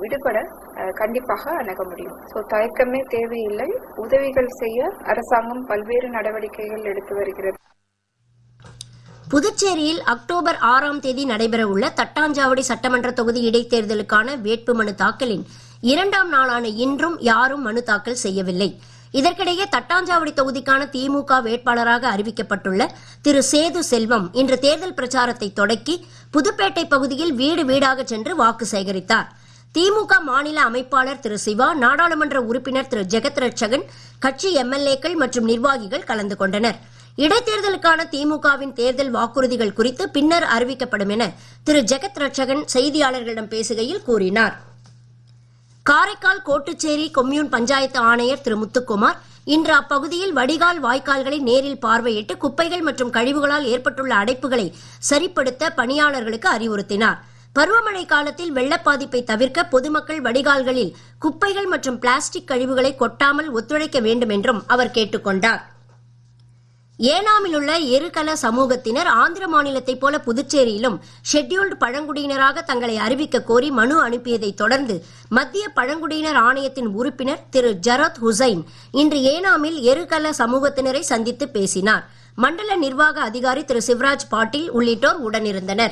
விடுபட அஹ், கண்டிப்பாக அணுக முடியும் ஸோ தயக்கமே தேவையில்லை உதவிகள் செய்ய அரசாங்கம் பல்வேறு நடவடிக்கைகள் எடுத்து வருகிறது புதுச்சேரியில் அக்டோபர் ஆறாம் தேதி நடைபெறவுள்ள தட்டாஞ்சாவடி சட்டமன்ற தொகுதி இடைத்தேர்தலுக்கான வேட்புமனு தாக்கலின் இரண்டாம் நாளான இன்றும் யாரும் மனு தாக்கல் செய்யவில்லை இதற்கிடையே தட்டாஞ்சாவடி தொகுதிக்கான திமுக வேட்பாளராக அறிவிக்கப்பட்டுள்ள திரு சேது செல்வம் இன்று தேர்தல் பிரச்சாரத்தை தொடக்கி புதுப்பேட்டை பகுதியில் வீடு வீடாக சென்று வாக்கு சேகரித்தார் திமுக மாநில அமைப்பாளர் திரு சிவா நாடாளுமன்ற உறுப்பினர் திரு ஜெகத் ரட்சகன் கட்சி எம்எல்ஏக்கள் மற்றும் நிர்வாகிகள் கலந்து கொண்டனர் இடைத்தேர்தலுக்கான திமுகவின் தேர்தல் வாக்குறுதிகள் குறித்து பின்னர் அறிவிக்கப்படும் என திரு ஜெகத் ரட்சகன் செய்தியாளர்களிடம் பேசுகையில் கூறினார் காரைக்கால் கோட்டுச்சேரி கொம்யூன் பஞ்சாயத்து ஆணையர் திரு முத்துக்குமார் இன்று அப்பகுதியில் வடிகால் வாய்க்கால்களை நேரில் பார்வையிட்டு குப்பைகள் மற்றும் கழிவுகளால் ஏற்பட்டுள்ள அடைப்புகளை சரிப்படுத்த பணியாளர்களுக்கு அறிவுறுத்தினார் பருவமழை காலத்தில் வெள்ளப் பாதிப்பை தவிர்க்க பொதுமக்கள் வடிகால்களில் குப்பைகள் மற்றும் பிளாஸ்டிக் கழிவுகளை கொட்டாமல் ஒத்துழைக்க வேண்டும் என்றும் அவர் கேட்டுக் கொண்டார் ஏனாமில் உள்ள எருகல சமூகத்தினர் ஆந்திர மாநிலத்தைப் போல புதுச்சேரியிலும் ஷெட்யூல்டு பழங்குடியினராக தங்களை அறிவிக்க கோரி மனு அனுப்பியதை தொடர்ந்து மத்திய பழங்குடியினர் ஆணையத்தின் உறுப்பினர் திரு ஜரத் ஹுசைன் இன்று ஏனாமில் எருகல சமூகத்தினரை சந்தித்து பேசினார் மண்டல நிர்வாக அதிகாரி திரு சிவராஜ் பாட்டீல் உள்ளிட்டோர் உடனிருந்தனர்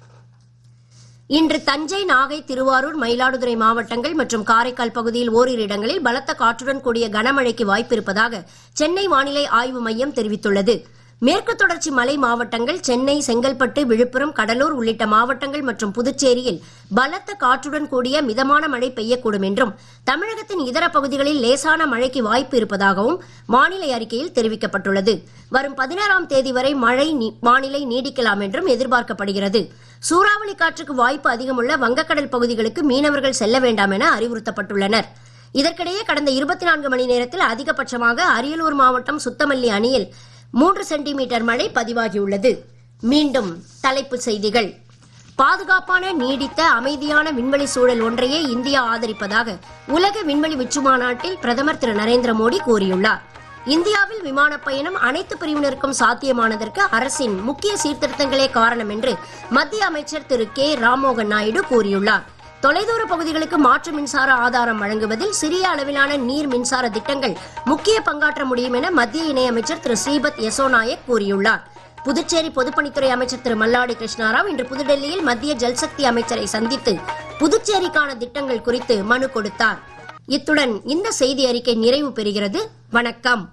இன்று தஞ்சை நாகை திருவாரூர் மயிலாடுதுறை மாவட்டங்கள் மற்றும் காரைக்கால் பகுதியில் ஓரிரு இடங்களில் பலத்த காற்றுடன் கூடிய கனமழைக்கு வாய்ப்பிருப்பதாக சென்னை வானிலை ஆய்வு மையம் தெரிவித்துள்ளது மேற்கு தொடர்ச்சி மலை மாவட்டங்கள் சென்னை செங்கல்பட்டு விழுப்புரம் கடலூர் உள்ளிட்ட மாவட்டங்கள் மற்றும் புதுச்சேரியில் பலத்த காற்றுடன் கூடிய மிதமான மழை பெய்யக்கூடும் என்றும் தமிழகத்தின் இதர பகுதிகளில் லேசான மழைக்கு வாய்ப்பு இருப்பதாகவும் வானிலை அறிக்கையில் தெரிவிக்கப்பட்டுள்ளது வரும் பதினாறாம் தேதி வரை மழை நீ- வானிலை நீடிக்கலாம் என்றும் எதிர்பார்க்கப்படுகிறது சூறாவளி காற்றுக்கு வாய்ப்பு அதிகமுள்ள வங்கக்கடல் பகுதிகளுக்கு மீனவர்கள் செல்ல வேண்டாம் என அறிவுறுத்தப்பட்டுள்ளனர் இதற்கிடையே கடந்த இருபத்தி நான்கு மணி நேரத்தில் அதிகபட்சமாக அரியலூர் மாவட்டம் சுத்தமல்லி அணியில் மூன்று சென்டிமீட்டர் மழை பதிவாகியுள்ளது மீண்டும் தலைப்புச் செய்திகள் பாதுகாப்பான நீடித்த அமைதியான விண்வெளி சூழல் ஒன்றையே இந்தியா ஆதரிப்பதாக உலக விண்வெளி உச்சி மாநாட்டில் பிரதமர் திரு நரேந்திர மோடி கூறியுள்ளார் இந்தியாவில் விமானப் பயணம் அனைத்து பிரிவினருக்கும் சாத்தியமானதற்கு அரசின் முக்கிய சீர்திருத்தங்களே காரணம் என்று மத்திய அமைச்சர் திரு கே ராம்மோகன் நாயுடு கூறியுள்ளார் தொலைதூர பகுதிகளுக்கு மாற்று மின்சார ஆதாரம் வழங்குவதில் சிறிய அளவிலான நீர் மின்சார திட்டங்கள் முக்கிய பங்காற்ற முடியும் என மத்திய இணையமைச்சர் திரு ஸ்ரீபத் யசோ நாயக் கூறியுள்ளார் புதுச்சேரி பொதுப்பணித்துறை அமைச்சர் திரு மல்லாடி கிருஷ்ணாராவ் இன்று புதுடெல்லியில் மத்திய ஜல்சக்தி அமைச்சரை சந்தித்து புதுச்சேரிக்கான திட்டங்கள் குறித்து மனு கொடுத்தார் இத்துடன் இந்த செய்தி அறிக்கை நிறைவு பெறுகிறது வணக்கம்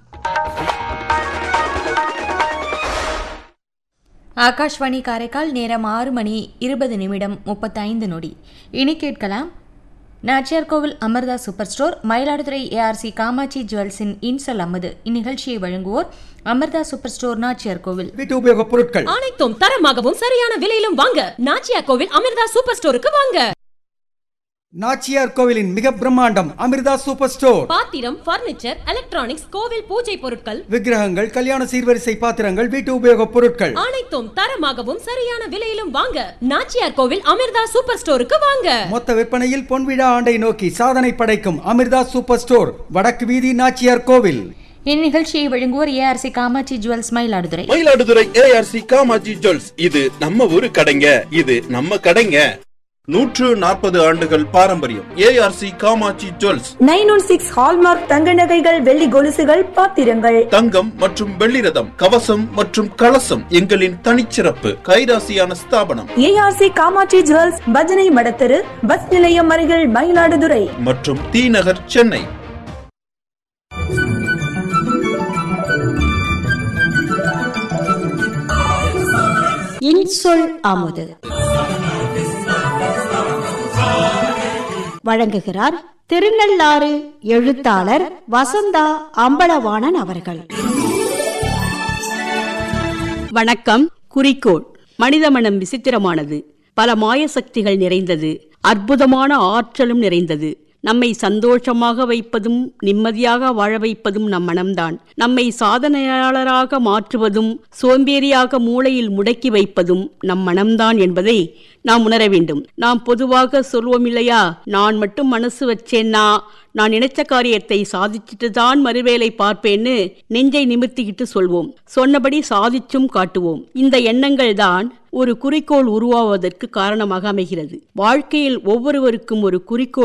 ஆகாஷ்வாணி காரைக்கால் நேரம் ஆறு மணி இருபது நிமிடம் முப்பத்தைந்து நொடி இனி கேட்கலாம் Nachiyar Kovil Amirtha super store Mayiladuthurai ARC Kamatchi ஜுவல்ஸின் இன்சல் அம்மது இந்நிகழ்ச்சியை வழங்குவோர் அமர்தா சூப்பர் ஸ்டோர் நாச்சியார் கோவில் வீட்டு உபயோகப் பொருட்கள் அனைத்தும் தரமாகவும் சரியான விலையிலும் வாங்க நாச்சியா கோவில் அமிர்தா சூப்பர் ஸ்டோருக்கு வாங்க நாச்சியார் கோவிலின் மிக பிரம்மாண்டம் அமிர்தா சூப்பர் ஸ்டோர் பாத்திரம் பர்னிச்சர் எலக்ட்ரானிக்ஸ் கோவில் பூஜை பொருட்கள் விக்கிரகங்கள் கல்யாண சீர்வரிசை பாத்திரங்கள் வீட்டு உபயோகப் பொருட்கள் அனைத்தும் தரமாகவும் சரியான விலையிலும் வாங்க நாச்சியார் கோவில் அமிர்தா சூப்பர் ஸ்டோருக்கு வாங்க மொத்த விற்பனையில் பொன்விழா ஆண்டை நோக்கி சாதனை படைக்கும் அமிர்தா சூப்பர் ஸ்டோர் வடக்கு வீதி நாச்சியார் கோவில் இந்நிகழ்ச்சியை வழங்குவோர் ARC Kamatchi jewels Mayiladuthurai Mayiladuthurai ARC Kamatchi jewels இது நம்ம ஊரு கடைங்க இது நம்ம கடைங்க நூற்று நாற்பது ஆண்டுகள் பாரம்பரியம் ARC Kamatchi jewels nine one six hallmark தங்க நகைகள் வெள்ளி கொலுசுகள் பாத்திரங்கள் தங்கம் மற்றும் வெள்ளி ரதம் கவசம் மற்றும் கலசம் எங்களின் தனிச்சிறப்பு கைராசியான ஸ்தாபனம் ஏஆர்சி காமாட்சி ஜுவல்ஸ் பஜனை மடத்தெரு பஸ் நிலையம் அருகில் மயிலாடுதுறை மற்றும் தி நகர் சென்னை இன்சொல் அமுது வழங்குகிறார் திருநள்ளாறு எழுத்தாளர் வசந்தா அம்பலவாணன் அவர்கள் வணக்கம் குறிக்கோள் மனித மனம் விசித்திரமானது பல மாய சக்திகள் நிறைந்தது அற்புதமான ஆற்றலும் நிறைந்தது நம்மை சந்தோஷமாக வைப்பதும் நிம்மதியாக வாழ வைப்பதும் நம் மனம்தான் நம்மை சாதனையாளராக மாற்றுவதும் சோம்பேறியாக மூளையில் முடக்கி வைப்பதும் நம் மனம்தான் என்பதை நாம் உணர வேண்டும் நாம் பொதுவாக சொல்வோம் இல்லையா நான் மட்டும் மனசு வச்சேன்னா நான் நினைச்ச காரியத்தை சாதிச்சுட்டு தான் மறுவேளை பார்ப்பேன்னு நெஞ்சை நிமிர்த்திக்கிட்டு சொல்வோம் சொன்னபடி சாதிச்சும் காட்டுவோம் இந்த எண்ணங்கள் தான் ஒரு குறிக்கோள் உருவாவதற்கு காரணமாக அமைகிறது வாழ்க்கையில் ஒவ்வொருவருக்கும் ஒரு குறிக்கோள்